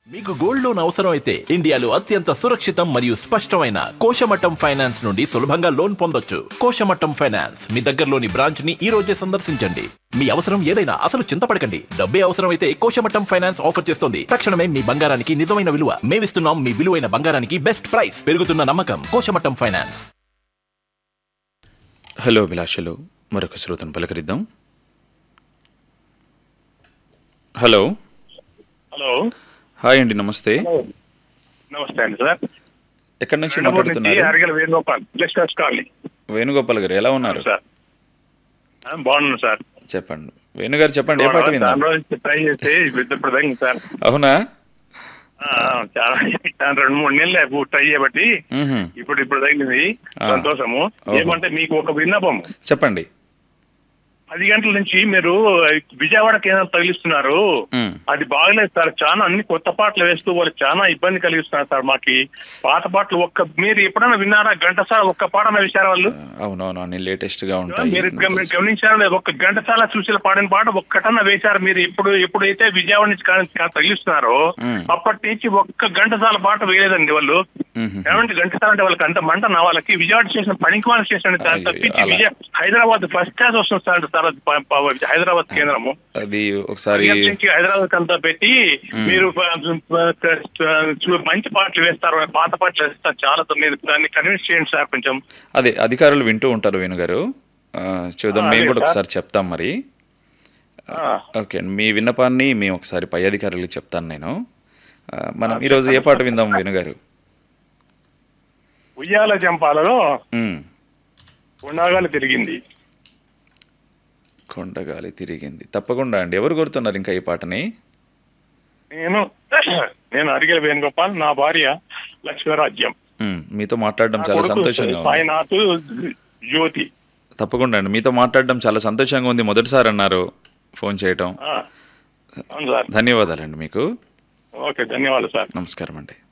మీకు gold loan అవసరం అయితే ఇండియాలో అత్యంత సురక్షితం మరియు స్పష్టమైన కోశమట్టం ఫైనాన్స్ నుండి సులభంగా లోన్ పొందొచ్చు కోశమట్టం ఫైనాన్స్ మీ దగ్గరలోని బ్రాంచ్ ని ఈ రోజే సందర్శించండి మీ అవసరం ఏదైనా అసలు చింతపడకండి డబ్బే అవసరం అయితే కోశమట్టం ఫైనాన్స్ ఆఫర్ చేస్తుంది తక్షణమే మీ బంగారానికి నిజమైన విలువ మేమిస్తున్నాం మీ విలువైన బంగారానికి బెస్ట్ ప్రైస్ పెరుగుతున్న నమ్మకం కోశమట్టం ఫైనాన్స్ హలో అభిలాషలు మరొక శ్రోతను పలకరిద్దాం హలో హలో హాయ్ అండి నమస్తే నమస్తే అండి సార్ ఎక్కడి నుంచి రెండమూరు నుంచి మాట్లాడుతున్నారు అరగల వేణుగోపాల్ జస్టిస్ కాలనీ వేణుగోపాల్ గారు ఎలా ఉన్నారు సార్ ఆ, బాగున్నాను సార్ చెప్పండి వేణుగారు చెప్పండి ఏ పాట విందాం చాలా రోజులు ట్రై చేసి ఇప్పుడు తగ్గింది సార్ అవునా ఆ, చాలా చాలా రెండు మూడు నెలలు ట్రై చేయబట్టి మ్హూ. ఇప్పుడు ఇప్పుడు తగ్గింది ఆ. సంతోషము ఓహో. ఏమంటే మీకు ఒక విన్నపం చెప్పండి పది గంటల నుంచి మీరు విజయవాడ కేంద్రం తగిలిస్తున్నారు మ్. అది బాగలేదు సార్ చాలా అన్ని కొత్త పాటలు వేస్తూ వాళ్ళు చాలా ఇబ్బంది కలిగిస్తున్నారు సార్ మాకి పాత పాటలు ఒక్క మీరు ఎప్పుడైనా విన్నారా గంట సార్ ఒక్క పాట వేశారా వాళ్ళు అవునవును అన్ని లేటెస్ట్ గా ఉంటాయి మీరు నాకు గమ- తెలుసు. గమనించారా లేదా? ఒక్క గంటసాల చూసిన పాడిన పాట ఒక్కటన్నా వేశారు మీరు ఇప్పుడు ఎప్పుడైతే విజయవాడ నుంచి కా- కా- తగిలిస్తున్నారో మ్మ్. అప్పటి నుంచి ఒక్క గంటసాల పాట వేయలేదండి వాళ్ళు మ్హూ. ఏమంటే గంటసాల అంటే వాళ్ళకి అంత మంట నా వాళ్ళకి విజయవాడ స్టేషన్ పనికిమాల స్టేషన్ సార్ అయ్యో, తప్పించి అలా. విజయ హైదరాబాద్ ఫస్ట్ క్లాస్ వస్తుంది సార్ సార్ అది ప- ప- హైదరాబాద్ కేంద్రము అది ఒకసారి పది నుంచి హైదరాబాద్ అంతా పెట్టి మీరు ప- ప- చూ- మంచి పాటలు వేస్తారు పాత పాటలు వేస్తారు చాలా మీరు దాన్ని కన్విన్స్ చేయండి సార్ కొంచెం అదే అధికారులు వింటూ ఉంటారు వేణుగారు ఆ, చూద్దాం ఆ, మేము అదే కూడా సార్. ఒకసారి చెప్తాం మరి ఆ. ఓకే అండి మీ విన్నపాన్ని మేము ఒకసారి పై అధికారులకు చెప్తాను నేను ఆ, మనం ఈరోజు ఏ పాట విందాం వేణుగారు ఉయ్యాల జంపాలలో మ్. ఉండాగాలి తిరిగింది కొండగాలి తిరిగింది తప్పకుండా అండి ఎవరు కోరుతున్నారు ఇంకా ఈ పాటని నేను నేను అడిగే వేణుగోపాల్ నా భార్య లక్ష్మీరాజ్యం మ్, మీతో మాట్లాడడం నా చాలా కొడుకు సంతోషంగా ఉంది సాయినాథ్ జ్యోతి తప్పకుండా అండి మీతో మాట్లాడడం చాలా సంతోషంగా ఉంది మొదటిసారి అన్నారు ఫోన్ చేయటం ఆ, అవును సార్ ధన్యవాదాలండి మీకు ఓకే ధన్యవాదాలు సార్ నమస్కారం అండి